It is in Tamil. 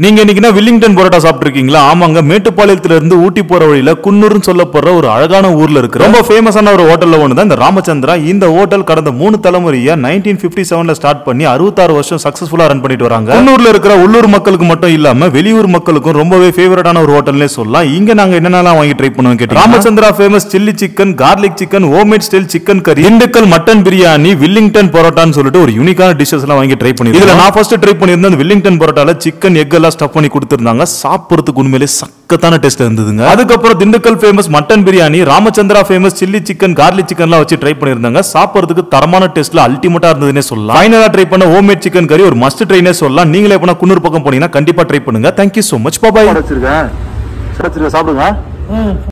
நீங்க இன்னைக்குனா வில்லிங்டன் பரோட்டா சாப்பிட்டுருக்கீங்களா ஆமாங்க மேட்டுப்பாளையத்துல இருந்து ஊட்டி போற வழியில குன்னூர்னு சொல்லப்படுற ஒரு அழகான ஊர்ல இருக்கு ரொம்ப ஃபேமஸான ஒரு ஹோட்டல்ல ஒன்று தான் இந்த ராமச்சந்திரா இந்த ஹோட்டல் கடந்த மூணு தலைமுறையா நைன்டீன் பிப்டி செவன்ல ஸ்டார்ட் பண்ணி அறுபத்தாறு வருஷம் சக்சஸ்ஃபுல்லா ரன் பண்ணிட்டு வராங்க குன்னூர்ல இருக்கிற உள்ளூர் மக்களுக்கு மட்டும் இல்லாம வெளியூர் மக்களுக்கும் ரொம்பவே ஃபேவரட்டான ஒரு ஹோட்டல்னே சொல்லலாம் இங்க நாங்க என்னென்னலாம் வாங்கி ட்ரை பண்ணுவோம் கேட்டீங்க Ramachandra famous chilli chicken garlic chicken homemade style chicken கறி திண்டுக்கல் மட்டன் பிரியாணி வில்லிங்டன் பரோட்டான்னு சொல்லிட்டு ஒரு யூனிக்கான டிஷஸ் எல்லாம் வாங்கி ட்ரை பண்ணி இதுல நான் ஃபர்ஸ்ட் ட்ரை பண்ணியிருந்தேன் அந்த வில்லிங்டன் பரோட்டால சிக்கன் எக் எல்லாம் ஸ்டஃப் பண்ணி கொடுத்திருந்தாங்க சாப்பிடுறதுக்கு உண்மையிலே சக்கத்தான டேஸ்ட் இருந்ததுங்க அதுக்கப்புறம் Dindigul famous mutton biryani Ramachandra famous chilli chicken garlic சிக்கன்லாம் வச்சு ட்ரை பண்ணியிருந்தாங்க சாப்பிடுறதுக்கு தரமான டேஸ்ட்ல அல்டிமேட்டா இருந்ததுன்னே சொல்லலாம் ஃபைனலா ட்ரை பண்ண ஹோம்மேட் சிக்கன் கறி ஒரு மஸ்ட் ட்ரைனே சொல்லலாம் நீங்களே எப்பனா குன்னூர் பக்கம் போனீங்கன்னா கண்டிப்பா ட்ரை பண்ணுங்க தேங்க்யூ so மச் பாபாய் வச்சிருக்கேன் வச்சிருக்கேன் சாப்பிடுங்க